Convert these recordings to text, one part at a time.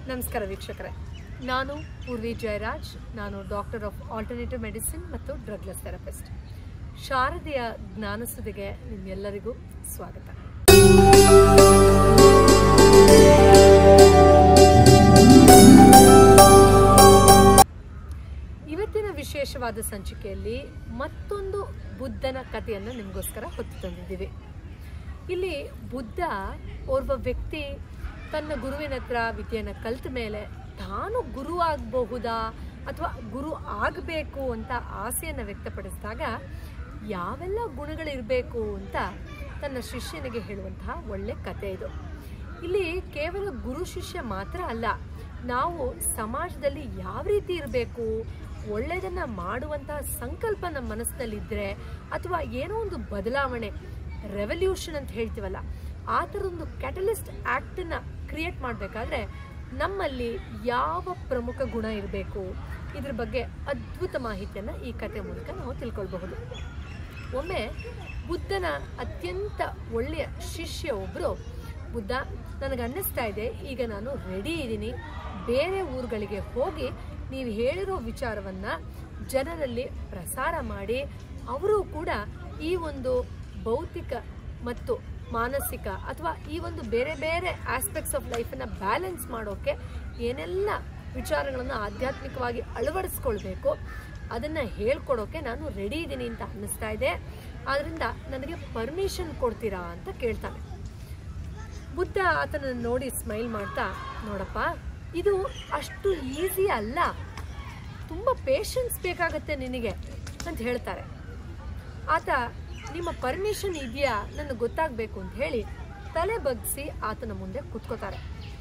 ನಮಸ್ಕಾರ ವೀಕ್ಷಕರೇ ನಾನು ಪೂರ್ವಿ ಜಯರಾಜ್ ನಾನು ಡಾಕ್ಟರ್ ಆಫ್ ಆಲ್ಟರ್ನೇಟಿವ್ ಮೆಡಿಸಿನ್ ಮತ್ತು ಡ್ರಗ್ಲೆಸ್ ಥೆರಪಿಸ್ಟ್ ಶಾರದೆಯ ಜ್ಞಾನಸುದಿಗೆ ನಿಮ್ಮೆಲ್ಲರಿಗೂ ಸ್ವಾಗತ ಇವತ್ತಿನ ವಿಶೇಷವಾದ ಸಂಚಿಕೆಯಲ್ಲಿ ಮತ್ತೊಂದು ಬುದ್ಧನ ಕಥೆಯನ್ನು ನಿಮಗೋಸ್ಕರ ಹೊತ್ತು ತಂದಿದ್ದೀವಿ ಇಲ್ಲಿ ಬುದ್ಧ ಓರ್ವ ವ್ಯಕ್ತಿ ತನ್ನ ಗುರುವಿನ ಹತ್ರ ವಿದ್ಯೆಯನ್ನು ಕಲ್ತ ಮೇಲೆ ತಾನು ಗುರು ಆಗಬಹುದಾ ಅಥವಾ ಗುರು ಆಗಬೇಕು ಅಂತ ಆಸೆಯನ್ನು ವ್ಯಕ್ತಪಡಿಸಿದಾಗ ಯಾವೆಲ್ಲ ಗುಣಗಳಿರಬೇಕು ಅಂತ ತನ್ನ ಶಿಷ್ಯನಿಗೆ ಹೇಳುವಂತಹ ಒಳ್ಳೆ ಕಥೆ ಇದು ಇಲ್ಲಿ ಕೇವಲ ಗುರು ಶಿಷ್ಯ ಮಾತ್ರ ಅಲ್ಲ ನಾವು ಸಮಾಜದಲ್ಲಿ ಯಾವ ರೀತಿ ಇರಬೇಕು ಒಳ್ಳೆಯದನ್ನ ಮಾಡುವಂತಹ ಸಂಕಲ್ಪ ನಮ್ಮ ಮನಸ್ಸಿನಲ್ಲಿದ್ದರೆ ಅಥವಾ ಏನೋ ಒಂದು ಬದಲಾವಣೆ ರೆವಲ್ಯೂಷನ್ ಅಂತ ಹೇಳ್ತೀವಲ್ಲ ಆ ಥರದೊಂದು ಕ್ಯಾಟಲಿಸ್ಟ್ ಆ್ಯಕ್ಟನ್ನು ಕ್ರಿಯೇಟ್ ಮಾಡಬೇಕಾದ್ರೆ ನಮ್ಮಲ್ಲಿ ಯಾವ ಪ್ರಮುಖ ಗುಣ ಇರಬೇಕು ಇದ್ರ ಬಗ್ಗೆ ಅದ್ಭುತ ಮಾಹಿತಿಯನ್ನು ಈ ಕಥೆ ಮೂಲಕ ನಾವು ತಿಳ್ಕೊಳ್ಬಹುದು ಒಮ್ಮೆ ಬುದ್ಧನ ಅತ್ಯಂತ ಒಳ್ಳೆಯ ಶಿಷ್ಯ ಒಬ್ಬರು ಬುದ್ಧ ನನಗೆ ಅನ್ನಿಸ್ತಾ ಇದೆ ಈಗ ನಾನು ರೆಡಿ ಇದ್ದೀನಿ ಬೇರೆ ಊರುಗಳಿಗೆ ಹೋಗಿ ನೀವು ಹೇಳಿರೋ ವಿಚಾರವನ್ನ ಜನರಲ್ಲಿ ಪ್ರಸಾರ ಮಾಡಿ ಅವರು ಕೂಡ ಈ ಒಂದು ಭೌತಿಕ ಮತ್ತು ಮಾನಸಿಕ ಅಥವಾ ಈ ಒಂದು ಬೇರೆ ಬೇರೆ ಆಸ್ಪೆಕ್ಟ್ಸ್ ಆಫ್ ಲೈಫನ್ನು ಬ್ಯಾಲೆನ್ಸ್ ಮಾಡೋಕ್ಕೆ ಏನೆಲ್ಲ ವಿಚಾರಗಳನ್ನು ಆಧ್ಯಾತ್ಮಿಕವಾಗಿ ಅಳವಡಿಸ್ಕೊಳ್ಬೇಕು ಅದನ್ನು ಹೇಳ್ಕೊಡೋಕೆ ನಾನು ರೆಡಿ ಇದ್ದೀನಿ ಅಂತ ಅನ್ನಿಸ್ತಾ ಇದೆ ಆದ್ದರಿಂದ ನನಗೆ ಪರ್ಮಿಷನ್ ಕೊಡ್ತೀರಾ ಅಂತ ಕೇಳ್ತಾನೆ ಬುದ್ಧ ಆತನನ್ನು ನೋಡಿ ಸ್ಮೈಲ್ ಮಾಡ್ತಾ ನೋಡಪ್ಪ ಇದು ಅಷ್ಟು ಈಸಿ ಅಲ್ಲ ತುಂಬ ಪೇಷನ್ಸ್ ಬೇಕಾಗತ್ತೆ ನಿನಗೆ ಅಂತ ಹೇಳ್ತಾರೆ ಆತ ನಿಮ್ಮ ಪರ್ಮಿಷನ್ ಇದೆಯಾ ನನಗೆ ಗೊತ್ತಾಗಬೇಕು ಅಂತ ಹೇಳಿ ತಲೆ ಬಗ್ಗಿಸಿ ಆತನ ಮುಂದೆ ಕುತ್ಕೋತಾರೆ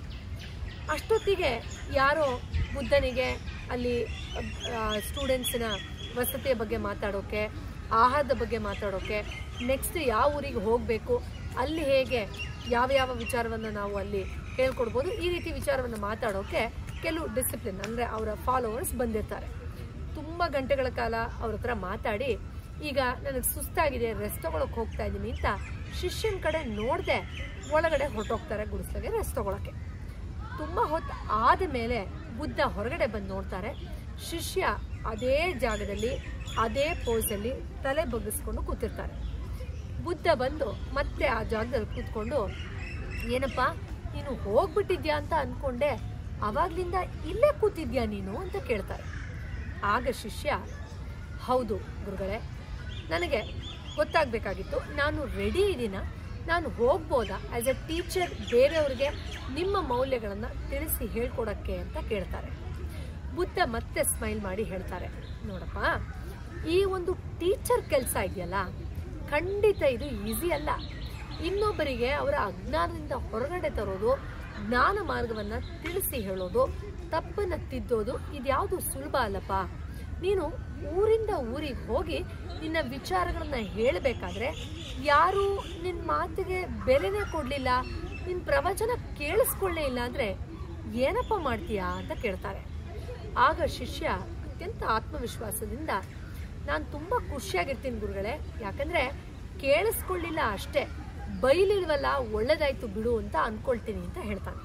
ಅಷ್ಟೊತ್ತಿಗೆ ಯಾರೋ ಬುದ್ಧನಿಗೆ ಅಲ್ಲಿ ಸ್ಟೂಡೆಂಟ್ಸಿನ ವಸತಿಯ ಬಗ್ಗೆ ಮಾತಾಡೋಕೆ ಆಹಾರದ ಬಗ್ಗೆ ಮಾತಾಡೋಕೆ ನೆಕ್ಸ್ಟ್ ಯಾವ ಊರಿಗೆ ಹೋಗಬೇಕು ಅಲ್ಲಿ ಹೇಗೆ ಯಾವ ಯಾವ ವಿಚಾರವನ್ನು ನಾವು ಅಲ್ಲಿ ಹೇಳ್ಕೊಡ್ಬೋದು ಈ ರೀತಿ ವಿಚಾರವನ್ನು ಮಾತಾಡೋಕೆ ಕೆಲವು ಡಿಸಿಪ್ಲಿನ್ ಅಂದರೆ ಅವರ ಫಾಲೋವರ್ಸ್ ಬಂದಿರ್ತಾರೆ ತುಂಬ ಗಂಟೆಗಳ ಕಾಲ ಅವ್ರ ಹತ್ರ ಮಾತಾಡಿ ಈಗ ನನಗೆ ಸುಸ್ತಾಗಿದೆ ರೆಸ್ಟ್ ತೊಗೊಳಕ್ಕೆ ಹೋಗ್ತಾ ಇದ್ದೀನಿ ಅಂತ ಶಿಷ್ಯನ ಕಡೆ ನೋಡದೆ ಒಳಗಡೆ ಹೊರಟೋಗ್ತಾರೆ ಗುಡಿಸ್ಲಾಗೆ ರೆಸ್ಟ್ ತೊಗೊಳಕ್ಕೆ ತುಂಬ ಹೊತ್ತು ಆದ ಮೇಲೆ ಬುದ್ಧ ಹೊರಗಡೆ ಬಂದು ನೋಡ್ತಾರೆ ಶಿಷ್ಯ ಅದೇ ಜಾಗದಲ್ಲಿ ಅದೇ ಪೋಸಲ್ಲಿ ತಲೆ ಬಗ್ಗಿಸ್ಕೊಂಡು ಕೂತಿರ್ತಾರೆ ಬುದ್ಧ ಬಂದು ಮತ್ತೆ ಆ ಜಾಗದಲ್ಲಿ ಕೂತ್ಕೊಂಡು ಏನಪ್ಪ ನೀನು ಹೋಗ್ಬಿಟ್ಟಿದ್ಯಾ ಅಂತ ಅಂದ್ಕೊಂಡೆ ಅವಾಗ್ಲಿಂದ ಇಲ್ಲೇ ಕೂತಿದ್ಯಾ ನೀನು ಅಂತ ಕೇಳ್ತಾರೆ ಆಗ ಶಿಷ್ಯ ಹೌದು ಗುರುಗಳೇ ನನಗೆ ಗೊತ್ತಾಗಬೇಕಾಗಿತ್ತು ನಾನು ರೆಡಿ ಇದ್ದೀನ ನಾನು ಹೋಗ್ಬೋದಾ ಆ್ಯಸ್ ಎ ಟೀಚರ್ ಬೇರೆಯವ್ರಿಗೆ ನಿಮ್ಮ ಮೌಲ್ಯಗಳನ್ನು ತಿಳಿಸಿ ಹೇಳ್ಕೊಡಕ್ಕೆ ಅಂತ ಕೇಳ್ತಾರೆ ಬುದ್ಧ ಮತ್ತೆ ಸ್ಮೈಲ್ ಮಾಡಿ ಹೇಳ್ತಾರೆ ನೋಡಪ್ಪ ಈ ಒಂದು ಟೀಚರ್ ಕೆಲಸ ಇದೆಯಲ್ಲ ಖಂಡಿತ ಇದು ಈಸಿ ಅಲ್ಲ ಇನ್ನೊಬ್ಬರಿಗೆ ಅವರ ಅಜ್ಞಾನದಿಂದ ಹೊರಗಡೆ ತರೋದು ಜ್ಞಾನ ಮಾರ್ಗವನ್ನು ತಿಳಿಸಿ ಹೇಳೋದು ತಪ್ಪನ್ನು ತಿದ್ದೋದು ಇದ್ಯಾವುದು ಸುಲಭ ಅಲ್ಲಪ್ಪ ನೀನು ಊರಿಂದ ಊರಿಗೆ ಹೋಗಿ ನಿನ್ನ ವಿಚಾರಗಳನ್ನ ಹೇಳಬೇಕಾದ್ರೆ ಯಾರು ನಿನ್ನ ಮಾತಿಗೆ ಬೆಲೆನೇ ಕೊಡಲಿಲ್ಲ ನಿನ್ನ ಪ್ರವಚನ ಕೇಳಿಸ್ಕೊಳ್ಳೇ ಇಲ್ಲ ಅಂದರೆ ಏನಪ್ಪ ಮಾಡ್ತೀಯಾ ಅಂತ ಕೇಳ್ತಾರೆ ಆಗ ಶಿಷ್ಯ ಅತ್ಯಂತ ಆತ್ಮವಿಶ್ವಾಸದಿಂದ ನಾನು ತುಂಬ ಖುಷಿಯಾಗಿರ್ತೀನಿ ಗುರುಗಳೇ ಯಾಕಂದರೆ ಕೇಳಿಸ್ಕೊಳ್ಳಿಲ್ಲ ಅಷ್ಟೇ ಬೈಲಿಲ್ವಲ್ಲ ಒಳ್ಳೇದಾಯ್ತು ಬಿಡು ಅಂತ ಅಂದ್ಕೊಳ್ತೀನಿ ಅಂತ ಹೇಳ್ತಾನೆ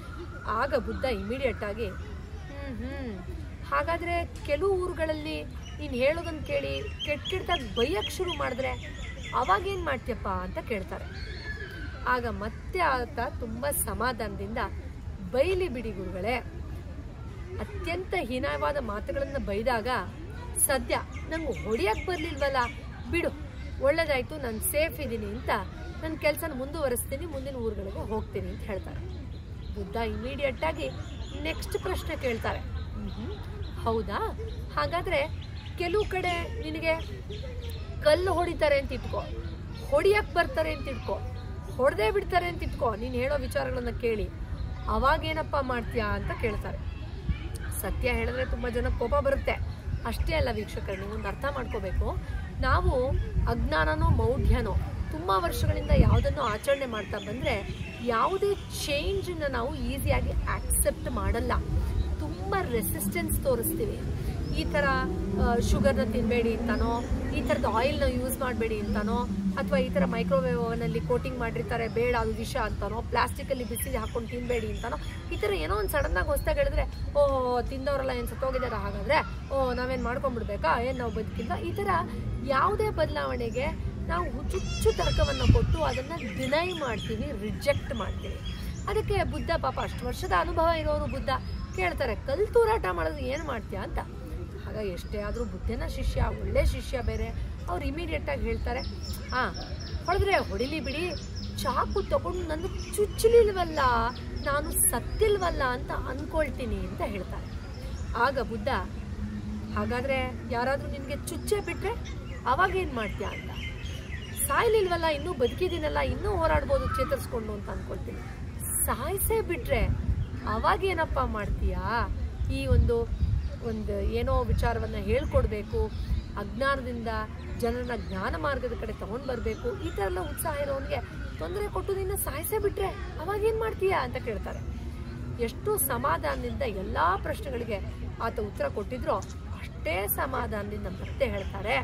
ಆಗ ಬುದ್ಧ ಇಮಿಡಿಯೇಟ್ ಆಗಿ ಹ್ಮ್ ಹ್ಮ್ ಹಾಗಾದ್ರೆ ಕೆಲವು ಊರುಗಳಲ್ಲಿ ನೀನು ಹೇಳೋದನ್ನ ಕೇಳಿ ಕೆಟ್ಟ ಕೆಟ್ಟದಾಗ ಬೈಯಕ್ಕೆ ಶುರು ಮಾಡಿದ್ರೆ ಅವಾಗೇನು ಮಾಡ್ತೀಯಪ್ಪ ಅಂತ ಕೇಳ್ತಾರೆ ಆಗ ಮತ್ತೆ ಆತ ತುಂಬ ಸಮಾಧಾನದಿಂದ ಬೈಲಿ ಬಿಡಿ ಗುರುಗಳೇ ಅತ್ಯಂತ ಹೀನವಾದ ಮಾತುಗಳನ್ನು ಬೈದಾಗ ಸದ್ಯ ನಂಗೆ ಹೊಡಿಯಕ್ಕೆ ಬರಲಿಲ್ವಲ್ಲ ಬಿಡು ಒಳ್ಳೇದಾಯ್ತು ನಾನು ಸೇಫ್ ಇದ್ದೀನಿ ಅಂತ ನನ್ನ ಕೆಲಸನ ಮುಂದುವರಿಸ್ತೀನಿ ಮುಂದಿನ ಊರುಗಳಿಗೆ ಹೋಗ್ತೀನಿ ಅಂತ ಹೇಳ್ತಾರೆ ಬುದ್ಧ ಇಮಿಡಿಯೇಟ್ ಆಗಿ ನೆಕ್ಸ್ಟ್ ಪ್ರಶ್ನೆ ಕೇಳ್ತಾರೆ ಮ್ಹೂ. ಹೌದಾ ಹಾಗಾದ್ರೆ ಕೆಲವು ಕಡೆ ನಿನಗೆ ಕಲ್ಲು ಹೊಡಿತಾರೆ ಅಂತ ಇಟ್ಕೋ ಹೊಡಿಯಕ್ಕೆ ಬರ್ತಾರೆ ಅಂತ ಇಟ್ಕೋ ಹೊಡೆದೇ ಬಿಡ್ತಾರೆ ಅಂತ ಇಟ್ಕೋ ನೀನು ಹೇಳೋ ವಿಚಾರಗಳನ್ನ ಕೇಳಿ ಅವಾಗೇನಪ್ಪ ಮಾಡ್ತೀಯಾ ಅಂತ ಕೇಳ್ತಾರೆ ಸತ್ಯ ಹೇಳಿದ್ರೆ ತುಂಬ ಜನ ಕೋಪ ಬರುತ್ತೆ ಅಷ್ಟೇ ಅಲ್ಲ ವೀಕ್ಷಕರು ನೀವೊಂದು ಅರ್ಥ ಮಾಡ್ಕೋಬೇಕು ನಾವು ಅಜ್ಞಾನನೋ ಮೌಢ್ಯನೋ ತುಂಬ ವರ್ಷಗಳಿಂದ ಯಾವುದನ್ನು ಆಚರಣೆ ಮಾಡ್ತಾ ಬಂದರೆ ಯಾವುದೇ ಚೇಂಜನ್ನು ನಾವು ಈಸಿಯಾಗಿ ಆಕ್ಸೆಪ್ಟ್ ಮಾಡಲ್ಲ ತುಂಬ ರೆಸಿಸ್ಟೆನ್ಸ್ ತೋರಿಸ್ತೀವಿ ಈ ಥರ ಶುಗರ್ನ ತಿನ್ನಬೇಡಿ ಅಂತಾನೋ ಈ ಥರದ ಆಯಿಲ್ನ ಯೂಸ್ ಮಾಡಬೇಡಿ ಅಂತಾನೋ ಅಥವಾ ಈ ಥರ ಮೈಕ್ರೋವೇವ್ ಓವನಲ್ಲಿ ಕೋಟಿಂಗ್ ಮಾಡಿರ್ತಾರೆ ಬೇಡ ಅದು ವಿಷ ಅಂತಾನೋ ಪ್ಲಾಸ್ಟಿಕಲ್ಲಿ ಬಿಸಿ ಹಾಕೊಂಡು ತಿನ್ನಬೇಡಿ ಅಂತಾನೋ ಈ ಥರ ಏನೋ ಒಂದು ಸಡನ್ನಾಗಿ ಹೊಸ್ದಾಗಿ ಹೇಳಿದ್ರೆ ಓ ತಿಂದವರೆಲ್ಲ ಏನು ಸತ್ತೋಗಿದ್ದಾರೆ ಹಾಗಾದರೆ ಓ ನಾವೇನು ಮಾಡ್ಕೊಂಡ್ಬಿಡ್ಬೇಕಾ ಏನು ನಾವು ಬದುಕಿಲ್ಲ ಈ ಥರ ಯಾವುದೇ ಬದಲಾವಣೆಗೆ ನಾವು ಹುಚ್ಚುಚ್ಚು ತರ್ಕವನ್ನು ಕೊಟ್ಟು ಅದನ್ನು ಡಿನೈ ಮಾಡ್ತೀವಿ ರಿಜೆಕ್ಟ್ ಮಾಡ್ತೀವಿ ಅದಕ್ಕೆ ಬುದ್ಧ ಪಾಪ ಅಷ್ಟು ವರ್ಷದ ಅನುಭವ ಇರೋರು ಬುದ್ಧ ಕೇಳ್ತಾರೆ ಕಲ್ತೂರಾಟ ಮಾಡೋದು ಏನು ಮಾಡ್ತೀಯಾ ಅಂತ ಆಗ ಎಷ್ಟೇ ಆದರೂ ಬುದ್ಧನ ಶಿಷ್ಯ ಒಳ್ಳೆ ಶಿಷ್ಯ ಬೇರೆ ಅವ್ರು ಇಮಿಡಿಯೇಟಾಗಿ ಹೇಳ್ತಾರೆ ಹಾಂ ಹೊಡೆದ್ರೆ ಹೊಡಿಲಿ ಬಿಡಿ ಚಾಕು ತಗೊಂಡು ನನ್ನ ಚುಚ್ಚಲಿಲ್ವಲ್ಲ ನಾನು ಸತ್ತಿಲ್ವಲ್ಲ ಅಂತ ಅನ್ಕೊಳ್ತೀನಿ ಅಂತ ಹೇಳ್ತಾರೆ ಆಗ ಬುದ್ಧ ಹಾಗಾದರೆ ಯಾರಾದರೂ ನಿನಗೆ ಚುಚ್ಚೆ ಬಿಟ್ಟರೆ ಅವಾಗ ಏನು ಮಾಡ್ತೀಯಾ ಅಂತ ಸಾಯ್ಲಿಲ್ವಲ್ಲ ಇನ್ನೂ ಬದುಕಿದ್ದೀನಲ್ಲ ಇನ್ನೂ ಹೋರಾಡ್ಬೋದು ಚೇತರಿಸ್ಕೊಂಡು ಅಂತ ಅನ್ಕೊಳ್ತೀನಿ ಸಾಯಿಸೇ ಬಿಟ್ರೆ ಅವಾಗೇನಪ್ಪ ಮಾಡ್ತೀಯಾ ಈ ಒಂದು ಒಂದು ಏನೋ ವಿಚಾರವನ್ನು ಹೇಳ್ಕೊಡ್ಬೇಕು ಅಜ್ಞಾನದಿಂದ ಜನರನ್ನ ಜ್ಞಾನ ಮಾರ್ಗದ ಕಡೆ ತಗೊಂಡು ಬರಬೇಕು ಈ ಥರ ಎಲ್ಲ ಉತ್ಸಾಹ ಇರೋನಿಗೆ ತೊಂದರೆ ಕೊಟ್ಟು ನಿನ್ನ ಸಾಯಿಸೇ ಬಿಟ್ರೆ ಅವಾಗೇನು ಮಾಡ್ತೀಯಾ ಅಂತ ಕೇಳ್ತಾರೆ ಎಷ್ಟು ಸಮಾಧಾನದಿಂದ ಎಲ್ಲ ಪ್ರಶ್ನೆಗಳಿಗೆ ಆತ ಉತ್ತರ ಕೊಟ್ಟಿದ್ರೋ ಅಷ್ಟೇ ಸಮಾಧಾನದಿಂದ ಮತ್ತೆ ಹೇಳ್ತಾರೆ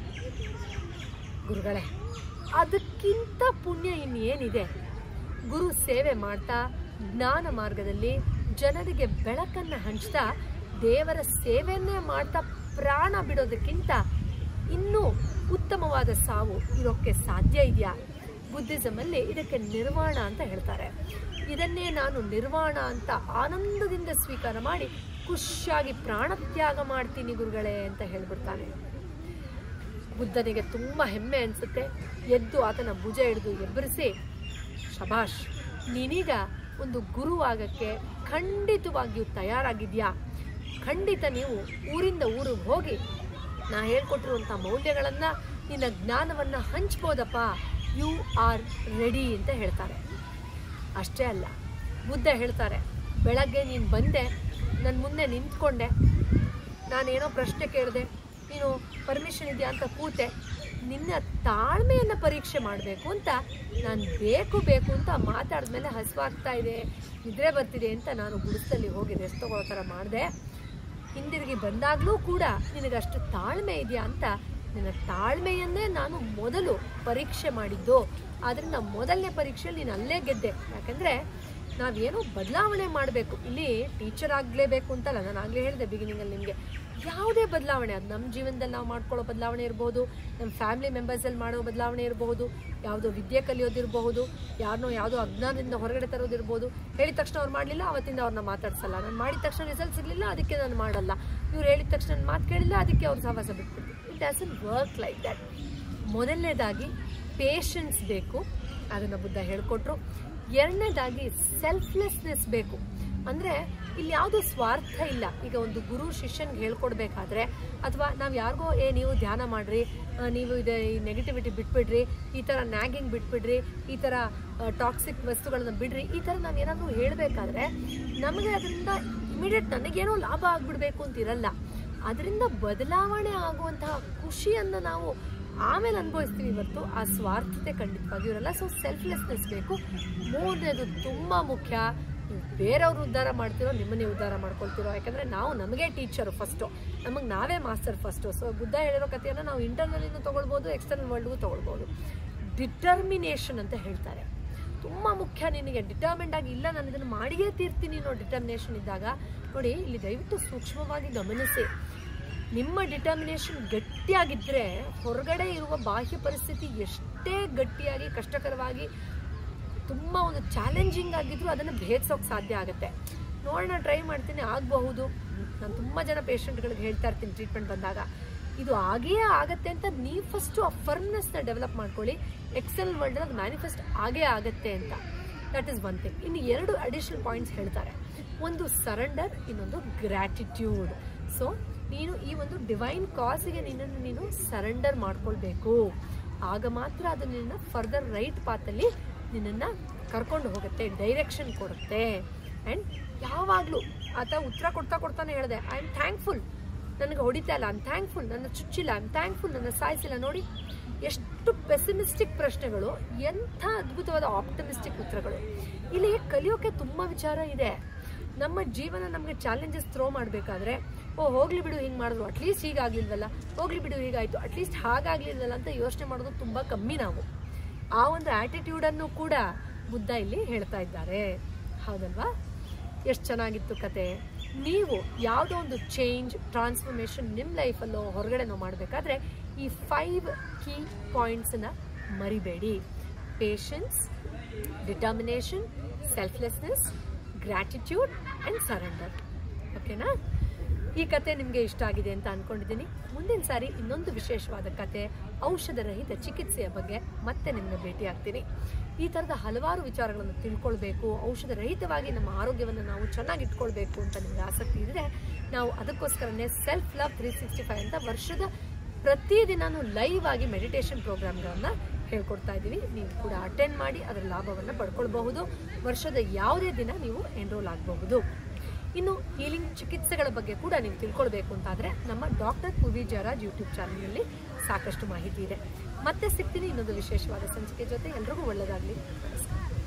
ಗುರುಗಳೇ ಅದಕ್ಕಿಂತ ಪುಣ್ಯ ಇನ್ನೇನಿದೆ ಗುರು ಸೇವೆ ಮಾಡ್ತಾ ಜ್ಞಾನ ಮಾರ್ಗದಲ್ಲಿ ಜನರಿಗೆ ಬೆಳಕನ್ನ ಹಂಚ್ತಾ ದೇವರ ಸೇವೆಯನ್ನೇ ಮಾಡ್ತಾ ಪ್ರಾಣ ಬಿಡೋದಕ್ಕಿಂತ ಇನ್ನೂ ಉತ್ತಮವಾದ ಸಾವು ಇರೋಕ್ಕೆ ಸಾಧ್ಯ ಇದೆಯಾ ಬುದ್ಧಿಸಮಲ್ಲಿ ಇದಕ್ಕೆ ನಿರ್ವಾಣ ಅಂತ ಹೇಳ್ತಾರೆ ಇದನ್ನೇ ನಾನು ನಿರ್ವಾಣ ಅಂತ ಆನಂದದಿಂದ ಸ್ವೀಕಾರ ಮಾಡಿ ಖುಷಿಯಾಗಿ ಪ್ರಾಣತ್ಯಾಗ ಮಾಡ್ತೀನಿ ಗುರುಗಳೇ ಅಂತ ಹೇಳ್ಬಿಡ್ತಾನೆ ಬುದ್ಧನಿಗೆ ತುಂಬ ಹೆಮ್ಮೆ ಅನಿಸುತ್ತೆ ಎದ್ದು ಆತನ ಭುಜ ಹಿಡಿದು ಎಬ್ಬರಿಸಿ ಶಬಾಷ್ ನೀನೀಗ ಒಂದು ಗುರುವಾಗಕ್ಕೆ ಖಂಡಿತವಾಗಿಯೂ ತಯಾರಾಗಿದ್ಯಾ ಖಂಡಿತ ನೀವು ಊರಿಂದ ಊರಿಗೆ ಹೋಗಿ ನಾ ಹೇಳ್ಕೊಟ್ಟಿರುವಂಥ ಮೌಲ್ಯಗಳನ್ನು ನಿನ್ನ ಜ್ಞಾನವನ್ನು ಹಂಚ್ಬೋದಪ್ಪ ಯು ಆರ್ ರೆಡಿ ಅಂತ ಹೇಳ್ತಾರೆ ಅಷ್ಟೇ ಅಲ್ಲ ಬುದ್ಧ ಹೇಳ್ತಾರೆ ಬೆಳಗ್ಗೆ ನೀನು ಬಂದೆ ನನ್ನ ಮುಂದೆ ನಿಂತ್ಕೊಂಡೆ ನಾನೇನೋ ಪ್ರಶ್ನೆ ಕೇಳಿದೆ ನೀನು ಪರ್ಮಿಷನ್ ಇದೆಯಾ ಅಂತ ಕೂತೆ ನಿನ್ನ ತಾಳ್ಮೆಯನ್ನು ಪರೀಕ್ಷೆ ಮಾಡಬೇಕು ಅಂತ ನಾನು ಬೇಕು ಬೇಕು ಅಂತ ಮಾತಾಡಿದ್ಮೇಲೆ ಹಸುವಾಗ್ತಾ ಇದೆ ನಿದ್ರೆ ಬರ್ತಿದೆ ಅಂತ ನಾನು ಗುಡಿಸಲ್ಲಿ ಹೋಗಿ ರೆಸ್ಟ್ ತಗೊಳ್ಳೋ ಥರ ಮಾಡಿದೆ ಹಿಂದಿರುಗಿ ಬಂದಾಗಲೂ ಕೂಡ ನಿನಗಷ್ಟು ತಾಳ್ಮೆ ಇದೆಯಾ ಅಂತ ನಿನ್ನ ತಾಳ್ಮೆಯನ್ನೇ ನಾನು ಮೊದಲು ಪರೀಕ್ಷೆ ಮಾಡಿದ್ದು ಆದ್ದರಿಂದ ಮೊದಲನೇ ಪರೀಕ್ಷೆಯಲ್ಲಿ ನೀನು ಅಲ್ಲೇ ಗೆದ್ದೆ ಯಾಕಂದರೆ ನಾವೇನೋ ಬದಲಾವಣೆ ಮಾಡಬೇಕು ಇಲ್ಲಿ ಟೀಚರ್ ಆಗಲೇಬೇಕು ಅಂತಲ್ಲ ನಾನು ಆಗಲೇ ಹೇಳಿದೆ ಬಿಗಿನಿಂಗಲ್ಲಿ ನಿಮಗೆ ಯಾವುದೇ ಬದಲಾವಣೆ ಅದು ನಮ್ಮ ಜೀವನದಲ್ಲಿ ನಾವು ಮಾಡ್ಕೊಳ್ಳೋ ಬದಲಾವಣೆ ಇರಬಹುದು ನಮ್ಮ ಫ್ಯಾಮಿಲಿ ಮೆಂಬರ್ಸಲ್ಲಿ ಮಾಡೋ ಬದಲಾವಣೆ ಇರಬಹುದು ಯಾವುದೋ ವಿದ್ಯೆ ಕಲಿಯೋದಿರಬಹುದು ಯಾರನ್ನೋ ಯಾವುದೋ ಅಜ್ಞಾನದಿಂದ ಹೊರಗಡೆ ತರೋದಿರ್ಬೋದು ಹೇಳಿದ ತಕ್ಷಣ ಅವ್ರು ಮಾಡಲಿಲ್ಲ ಅವತ್ತಿಂದ ಅವ್ರನ್ನ ಮಾತಾಡ್ಸಲ್ಲ ನಾನು ಮಾಡಿದ ತಕ್ಷಣ ರಿಸಲ್ಟ್ ಸಿಗಲಿಲ್ಲ ಅದಕ್ಕೆ ನಾನು ಮಾಡಲ್ಲ ಇವ್ರು ಹೇಳಿದ ತಕ್ಷಣ ನಾನು ಮಾತು ಕೇಳಿಲ್ಲ ಅದಕ್ಕೆ ಅವ್ರು ಸಹವಾಸ ಬಿಟ್ಬಿಡ್ತೀನಿ it doesn't work like that ಮೊದಲನೇದಾಗಿ ಪೇಷನ್ಸ್ ಬೇಕು ಅದನ್ನು ಬುದ್ಧ ಹೇಳಿಕೊಟ್ರು ಎರಡನೇದಾಗಿ ಸೆಲ್ಫ್ಲೆಸ್ನೆಸ್ ಬೇಕು ಅಂದರೆ ಇಲ್ಲಿ ಯಾವುದೂ ಸ್ವಾರ್ಥ ಇಲ್ಲ ಈಗ ಒಂದು ಗುರು ಶಿಷ್ಯನ್ಗೆ ಹೇಳ್ಕೊಡ್ಬೇಕಾದ್ರೆ ಅಥವಾ ನಾವು ಯಾರಿಗೋ ಏ ನೀವು ಧ್ಯಾನ ಮಾಡಿರಿ ನೀವು ಇದೆ ಈ ನೆಗೆಟಿವಿಟಿ ಬಿಟ್ಬಿಡ್ರಿ ಈ ಥರ ನ್ಯಾಗಿಂಗ್ ಬಿಟ್ಬಿಡ್ರಿ ಈ ಥರ ಟಾಕ್ಸಿಕ್ ವಸ್ತುಗಳನ್ನ ಬಿಡ್ರಿ ಈ ಥರ ನಾವು ಏನಾದರೂ ಹೇಳಬೇಕಾದ್ರೆ ನಮಗೆ ಅದರಿಂದ ಇಮಿಡಿಯೇಟ್ ನನಗೇನೋ ಲಾಭ ಆಗಿಬಿಡ್ಬೇಕು ಅಂತ ಇರಲ್ಲ ಅದರಿಂದ ಬದಲಾವಣೆ ಆಗುವಂತಹ ಖುಷಿಯನ್ನು ನಾವು ಆಮೇಲೆ ಅನುಭವಿಸ್ತೀವಿ ಇವತ್ತು ಆ ಸ್ವಾರ್ಥತೆ ಖಂಡಿತವಾಗಿ ಇರಲ್ಲ ಸೊ ಸೆಲ್ಫ್ಲೆಸ್ನೆಸ್ ಬೇಕು ಮೂರನೇದು ತುಂಬ ಮುಖ್ಯ ನೀವು ಬೇರೆಯವ್ರು ಉದ್ಧಾರ ಮಾಡ್ತಿರೋ ನಿಮ್ಮನ್ನೇ ಉದ್ಧಾರ ಮಾಡ್ಕೊಳ್ತಿರೋ ಯಾಕಂದರೆ ನಾವು ನಮಗೆ ಟೀಚರು ಫಸ್ಟು ನಮಗೆ ನಾವೇ ಮಾಸ್ಟರ್ ಫಸ್ಟು ಸೊ ಬುದ್ಧ ಹೇಳಿರೋ ಕಥೆಯನ್ನು ನಾವು ಇಂಟರ್ನಲ್ಲಿನೂ ತೊಗೊಳ್ಬೋದು ಎಕ್ಸ್ಟರ್ನಲ್ ವರ್ಲ್ಡ್ಗೂ ತೊಗೊಳ್ಬೋದು ಡಿಟರ್ಮಿನೇಷನ್ ಅಂತ ಹೇಳ್ತಾರೆ ತುಂಬ ಮುಖ್ಯ ನಿನಗೆ ಡಿಟರ್ಮೆಂಟ್ ಆಗಿ ಇಲ್ಲ ನಾನು ಇದನ್ನು ಮಾಡಿಯೇ ತೀರ್ತೀನಿ ಅನ್ನೋ ಡಿಟರ್ಮಿನೇಷನ್ ಇದ್ದಾಗ ನೋಡಿ ಇಲ್ಲಿ ದಯವಿಟ್ಟು ಸೂಕ್ಷ್ಮವಾಗಿ ಗಮನಿಸಿ ನಿಮ್ಮ ಡಿಟರ್ಮಿನೇಷನ್ ಗಟ್ಟಿಯಾಗಿದ್ದರೆ ಹೊರಗಡೆ ಇರುವ ಬಾಹ್ಯ ಪರಿಸ್ಥಿತಿ ಎಷ್ಟೇ ಗಟ್ಟಿಯಾಗಿ ಕಷ್ಟಕರವಾಗಿ ತುಂಬ ಒಂದು ಚಾಲೆಂಜಿಂಗ್ ಆಗಿದ್ರು ಅದನ್ನು ಭೇದಿಸೋಕೆ ಸಾಧ್ಯ ಆಗುತ್ತೆ ನೋಡೋಣ ಟ್ರೈ ಮಾಡ್ತೀನಿ ಆಗಬಹುದು ನಾನು ತುಂಬ ಜನ ಪೇಷಂಟ್ಗಳಿಗೆ ಹೇಳ್ತಾ ಇರ್ತೀನಿ ಟ್ರೀಟ್ಮೆಂಟ್ ಬಂದಾಗ ಇದು ಆಗೇ ಆಗತ್ತೆ ಅಂತ ನೀವು ಫಸ್ಟು ಆ ಫರ್ಮ್ನೆಸ್ನ ಡೆವಲಪ್ ಮಾಡ್ಕೊಳ್ಳಿ ಎಕ್ಸೆಲ್ ವರ್ಲ್ಡ್ ಅದು ಮ್ಯಾನಿಫೆಸ್ಟ್ ಆಗೇ ಆಗತ್ತೆ ಅಂತ ದಟ್ ಈಸ್ ಒನ್ ಥಿಂಗ್ ಇನ್ನು ಎರಡು ಅಡಿಷನಲ್ ಪಾಯಿಂಟ್ಸ್ ಹೇಳ್ತಾರೆ ಒಂದು ಸರೆಂಡರ್ ಇನ್ನೊಂದು ಗ್ರ್ಯಾಟಿಟ್ಯೂಡ್ ಸೊ ನೀನು ಈ ಒಂದು ಡಿವೈನ್ ಕಾಸಿಗೆ ನಿನ್ನನ್ನು ನೀನು ಸರೆಂಡರ್ ಮಾಡ್ಕೊಳ್ಬೇಕು ಆಗ ಮಾತ್ರ ಅದು ನಿನ್ನ ಫರ್ದರ್ ರೈಟ್ ಪಾತಲ್ಲಿ ನಿನ್ನನ್ನು ಕರ್ಕೊಂಡು ಹೋಗುತ್ತೆ ಡೈರೆಕ್ಷನ್ ಕೊಡುತ್ತೆ ಆ್ಯಂಡ್ ಯಾವಾಗಲೂ ಆತ ಉತ್ತರ ಕೊಡ್ತಾ ಕೊಡ್ತಾನೆ ಹೇಳಿದೆ ಐ ಆಮ್ ಥ್ಯಾಂಕ್ಫುಲ್ ನನಗೆ ಹೊಡಿತಾ ಇಲ್ಲ ಐಮ್ ಥ್ಯಾಂಕ್ಫುಲ್ ನನ್ನ ಚುಚ್ಚಿಲ್ಲ ಐಮ್ ಥ್ಯಾಂಕ್ಫುಲ್ ನನ್ನ ಸಾಯಿಸಿಲ್ಲ ನೋಡಿ ಎಷ್ಟು ಪೆಸಿಮಿಸ್ಟಿಕ್ ಪ್ರಶ್ನೆಗಳು ಎಂಥ ಅದ್ಭುತವಾದ ಆಪ್ಟಮಿಸ್ಟಿಕ್ ಉತ್ತರಗಳು ಇಲ್ಲಿ ಕಲಿಯೋಕೆ ತುಂಬ ವಿಚಾರ ಇದೆ ನಮ್ಮ ಜೀವನ ನಮಗೆ ಚಾಲೆಂಜಸ್ ಥ್ರೋ ಮಾಡಬೇಕಾದ್ರೆ ಓ ಹೋಗ್ಲಿ ಬಿಡು ಹಿಂಗೆ ಮಾಡಿದ್ರು ಅಟ್ಲೀಸ್ಟ್ ಹೀಗಾಗ್ಲಿಲ್ವಲ್ಲ ಹೋಗ್ಲಿ ಬಿಡು ಹೀಗಾಯ್ತು ಅಟ್ಲೀಸ್ಟ್ ಹಾಗಾಗ್ಲಿಲ್ವಲ್ಲ ಅಂತ ಯೋಚನೆ ಮಾಡೋದು ತುಂಬ ಕಮ್ಮಿ ನಾವು ಆ ಒಂದು ಆಟಿಟ್ಯೂಡನ್ನು ಕೂಡ ಬುದ್ಧ ಇಲ್ಲಿ ಹೇಳ್ತಾ ಇದ್ದಾರೆ ಹೌದಲ್ವಾ ಎಷ್ಟು ಚೆನ್ನಾಗಿತ್ತು ಕತೆ ನೀವು ಯಾವುದೋ ಒಂದು ಚೇಂಜ್ ಟ್ರಾನ್ಸ್ಫಾರ್ಮೇಷನ್ ನಿಮ್ಮ ಲೈಫಲ್ಲೋ ಹೊರಗಡೆನೋ ಮಾಡಬೇಕಾದ್ರೆ ಈ ಫೈವ್ ಕೀ ಪಾಯಿಂಟ್ಸನ್ನ ಮರಿಬೇಡಿ patience determination selflessness gratitude and surrender ಓಕೆನಾ ಈ ಕತೆ ನಿಮಗೆ ಇಷ್ಟ ಆಗಿದೆ ಅಂತ ಅನ್ಕೊಂಡಿದ್ದೀನಿ ಮುಂದಿನ ಸಾರಿ ಇನ್ನೊಂದು ವಿಶೇಷವಾದ ಕತೆ ಔಷಧರಹಿತ ಚಿಕಿತ್ಸೆಯ ಬಗ್ಗೆ ಮತ್ತೆ ನಿಮಗೆ ಭೇಟಿ ಆಗ್ತೀನಿ ಈ ಥರದ ಹಲವಾರು ವಿಚಾರಗಳನ್ನು ತಿಳ್ಕೊಳ್ಬೇಕು ಔಷಧರಹಿತವಾಗಿ ನಮ್ಮ ಆರೋಗ್ಯವನ್ನು ನಾವು ಚೆನ್ನಾಗಿ ಇಟ್ಕೊಳ್ಬೇಕು ಅಂತ ನಿಮಗೆ ಆಸಕ್ತಿ ಇದ್ದರೆ ನಾವು ಅದಕ್ಕೋಸ್ಕರನೇ self love three sixty five ಅಂತ ವರ್ಷದ ಪ್ರತಿದಿನನೂ ಲೈವ್ ಆಗಿ ಮೆಡಿಟೇಷನ್ ಪ್ರೋಗ್ರಾಮ್ಗಳನ್ನು ಹೇಳ್ಕೊಡ್ತಾ ಇದ್ದೀವಿ ನೀವು ಕೂಡ ಅಟೆಂಡ್ ಮಾಡಿ ಅದರ ಲಾಭವನ್ನು ಪಡ್ಕೊಳ್ಬಹುದು ವರ್ಷದ ಯಾವುದೇ ದಿನ ನೀವು ಎನ್ರೋಲ್ ಆಗಬಹುದು ಇನ್ನು ಹೀಲಿಂಗ್ ಚಿಕಿತ್ಸೆಗಳ ಬಗ್ಗೆ ಕೂಡ ನೀವು ತಿಳ್ಕೊಳ್ಬೇಕು ಅಂತಾದರೆ ನಮ್ಮ ಡಾಕ್ಟರ್ ಪುವಿ ಜರಾಜ್ ಯೂಟ್ಯೂಬ್ ಚಾನಲ್ನಲ್ಲಿ ಸಾಕಷ್ಟು ಮಾಹಿತಿ ಇದೆ ಮತ್ತೆ ಸಿಗ್ತೀನಿ ಇನ್ನೊಂದು ವಿಶೇಷವಾದ ಸಂಚಿಕೆ ಜೊತೆ ಎಲ್ರಿಗೂ ಒಳ್ಳೆಯದಾಗಲಿ ನಮಸ್ಕಾರ